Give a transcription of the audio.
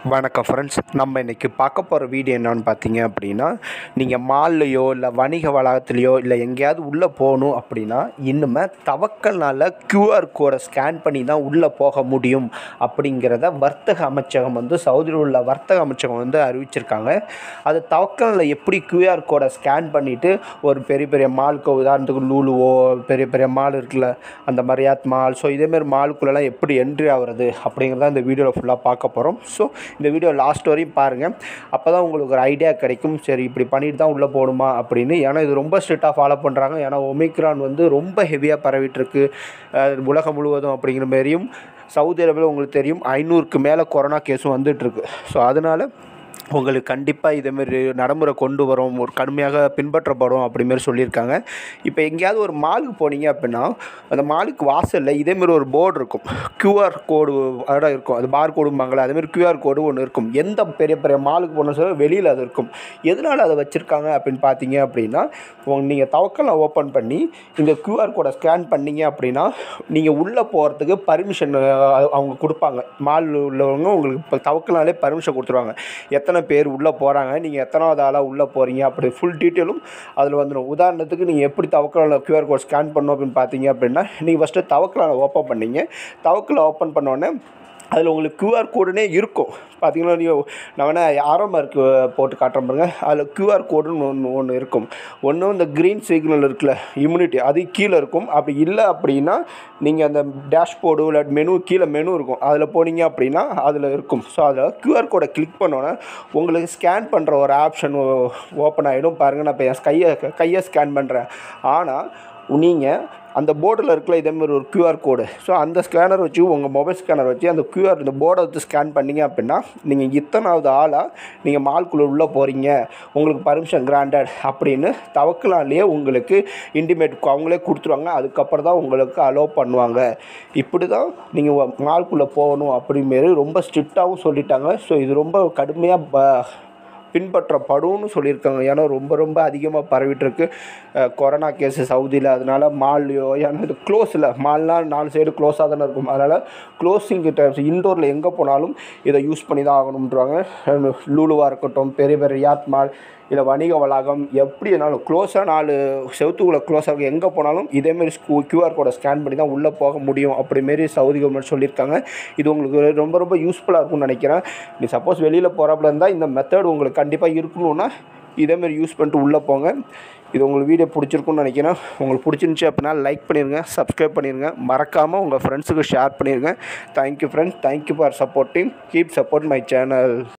வணக்கம் ஃப்ரெண்ட்ஸ் நம்ம இன்றைக்கி பார்க்க போகிற வீடியோ என்னன்னு பார்த்தீங்க அப்படின்னா நீங்கள் மால்லையோ இல்லை வணிக வளாகத்துலேயோ இல்லை எங்கேயாவது உள்ளே போகணும் அப்படின்னா இன்னுமே தவக்கல்னால QR கோடை ஸ்கேன் பண்ணி தான் உள்ளே போக முடியும் அப்படிங்கிறத வர்த்தக அமைச்சகம் வந்து சவுதியில் உள்ள வர்த்தக அமைச்சகம் வந்து அறிவிச்சிருக்காங்க அது தவக்கலில் எப்படி QR கோடை ஸ்கேன் பண்ணிவிட்டு ஒரு பெரிய பெரிய மாலுக்கு உதாரணத்துக்கு லூலுவோ பெரிய பெரிய மால் இருக்குல்ல அந்த மரியாத் மால் ஸோ இதேமாரி மாலுக்குள்ளெல்லாம் எப்படி என்ட்ரி ஆகுறது அப்படிங்கிறத இந்த வீடியோவில் ஃபுல்லாக பார்க்க போகிறோம் ஸோ இந்த வீடியோ லாஸ்ட் வரையும் பாருங்கள் அப்போ தான் உங்களுக்கு ஒரு ஐடியா கிடைக்கும் சரி இப்படி பண்ணிட்டு தான் உள்ளே போகணுமா அப்படின்னு ஏன்னா இது ரொம்ப ஸ்ட்ரிக்டாக ஃபாலோ பண்ணுறாங்க ஏன்னா ஒமிக்ரான் வந்து ரொம்ப ஹெவியாக பரவிட்டுருக்கு அஹ் உலகம் முழுவதும் அப்படிங்கிற மாரியும் சவுதி அரேபியாவில் உங்களுக்கு தெரியும் ஐநூறுக்கு மேலே கொரோனா கேஸும் வந்துட்டுருக்கு ஸோ அதனால் உங்களுக்கு கண்டிப்பாக இதேமாரி நடைமுறை கொண்டு வரும் ஒரு கடுமையாக பின்பற்றப்படும் அப்படிமாரி சொல்லியிருக்காங்க இப்போ எங்கேயாவது ஒரு மாலுக்கு போனீங்க அப்படின்னா அந்த மாலுக்கு வாசலில் இதேமாரி ஒரு போர்டு இருக்கும் கியூஆர் கோடு அதோட இருக்கும் அது பார் கோடும்பாங்களே அதேமாரி கியூஆர் கோடு ஒன்று இருக்கும் எந்த பெரிய பெரிய மாலுக்கு போன சொல்ல வெளியில் அது இருக்கும் எதனால் அதை வச்சுருக்காங்க அப்படின்னு பார்த்தீங்க அப்படின்னா நீங்கள் தவக்கலை ஓப்பன் பண்ணி இந்த கியூஆர் கோடை ஸ்கேன் பண்ணீங்க அப்படின்னா நீங்கள் உள்ளே போகிறதுக்கு பர்மிஷன் அவங்க கொடுப்பாங்க மால் உள்ளவங்க உங்களுக்கு இப்போ தவக்கலாலே பர்மிஷன் கொடுத்துருவாங்க எத்தனை பேர் உள்ளே போகிறாங்க நீங்கள் எத்தனாவது ஆளாக உள்ளே போகிறீங்க அப்படி ஃபுல் டீட்டெயிலும் அதில் வந்துடும் உதாரணத்துக்கு நீங்கள் எப்படி தவக்கலால் கியூஆர் கோட் ஸ்கேன் பண்ணணும் அப்படின்னு பார்த்தீங்க அப்படின்னா நீங்கள் ஃபஸ்ட்டு தவக்கலால் ஓப்பன் பண்ணீங்க தவக்கலை ஓப்பன் பண்ணோடனே அதில் உங்களுக்கு கியூஆர் கோடுனே இருக்கும் பார்த்தீங்கன்னா நீங்கள் நான் வேணால் ஆரோ மார்க் போட்டு காட்டுறேன் பாருங்க அதில் கியூஆர் கோடுன்னு ஒன்று ஒன்று இருக்கும் ஒன்று இந்த க்ரீன் சிக்னல் இருக்குல்ல இம்யூனிட்டி அது கீழே இருக்கும் அப்படி இல்லை அப்படின்னா நீங்கள் அந்த டேஷ்போர்டு இல்லை மெனு கீழே மெனு இருக்கும் அதில் போனீங்க அப்படின்னா அதில் இருக்கும் ஸோ அதில் கியூஆர் கோடை கிளிக் பண்ணோன்னே உங்களுக்கு ஸ்கேன் பண்ணுற ஒரு ஆப்ஷன் ஓப்பன் ஆகிடும் பாருங்கள் நான் இப்போ என் கையை கையை ஸ்கேன் பண்ணுறேன் ஆனால் நீங்கள் அந்த போர்டில் இருக்கல இதேமாதிரி ஒரு QR கோடு ஸோ அந்த ஸ்கேனர் வச்சு உங்கள் மொபைல் ஸ்கேனர் வச்சு அந்த QR இந்த போர்டை வச்சு ஸ்கேன் பண்ணீங்க அப்படின்னா நீங்கள் இத்தனாவது ஆளாக நீங்கள் மால்குள்ளே உள்ளே போகிறீங்க உங்களுக்கு பர்மிஷன் கிராண்டட் அப்படின்னு தவக்கலாலேயே உங்களுக்கு இன்டிமேட் அவங்களே கொடுத்துருவாங்க அதுக்கப்புறம் தான் உங்களுக்கு அலோவ் பண்ணுவாங்க இப்படி தான் நீங்கள் மால்குள்ளே போகணும் அப்படிமாரி ரொம்ப ஸ்ட்ரிக்டாகவும் சொல்லிட்டாங்க ஸோ இது ரொம்ப கடுமையாக ப பின்பற்றப்படும்னு சொல்லியிருக்காங்க ஏன்னா ரொம்ப ரொம்ப அதிகமாக பரவிட்டுருக்கு அஹ் கொரோனா கேஸு சவுதியில் அதனால மால்லையோ ஏன்னா இது க்ளோஸில் மால்னால் நாலு சைடு க்ளோஸாக தானே இருக்கும் அதனால் க்ளோஸிங் டைப்ஸ் இன்டோரில் எங்கே போனாலும் இதை யூஸ் பண்ணி தான் ஆகணுன்றாங்க லூலுவாக இருக்கட்டும் பெரிய பெரிய ரியாத் மால் இல்லை வணிக வளாகம் எப்படி வேணாலும் க்ளோஸாக நாலு செவத்துக்குள்ளே க்ளோஸாக இருக்கும் எங்கே போனாலும் இதேமாரி ஸ்கூ கியூஆர் கோடை ஸ்கேன் பண்ணி தான் உள்ளே போக முடியும் அப்படிமாரி சவுதி கவர்மெண்ட் சொல்லியிருக்காங்க இது உங்களுக்கு ரொம்ப ரொம்ப யூஸ்ஃபுல்லாக இருக்கும்னு நினைக்கிறேன் நீ சப்போஸ் வெளியில் போகிறாப்புல இருந்தால் இந்த மெத்தட் உங்களுக்கு கண்டிப்பாக இருக்கணும்னா இதேமாரி யூஸ் பண்ணிட்டு உள்ளே போங்க இது உங்களுக்கு வீடியோ பிடிச்சிருக்குன்னு நினைக்கிறேன் உங்களுக்கு பிடிச்சிருந்துச்சி அப்படின்னா லைக் பண்ணிடுங்க சப்ஸ்கிரைப் பண்ணிடுங்க மறக்காமல் உங்கள் ஃப்ரெண்ட்ஸுக்கு ஷேர் பண்ணிடுங்க thank you friends thank you for supporting keep support my channel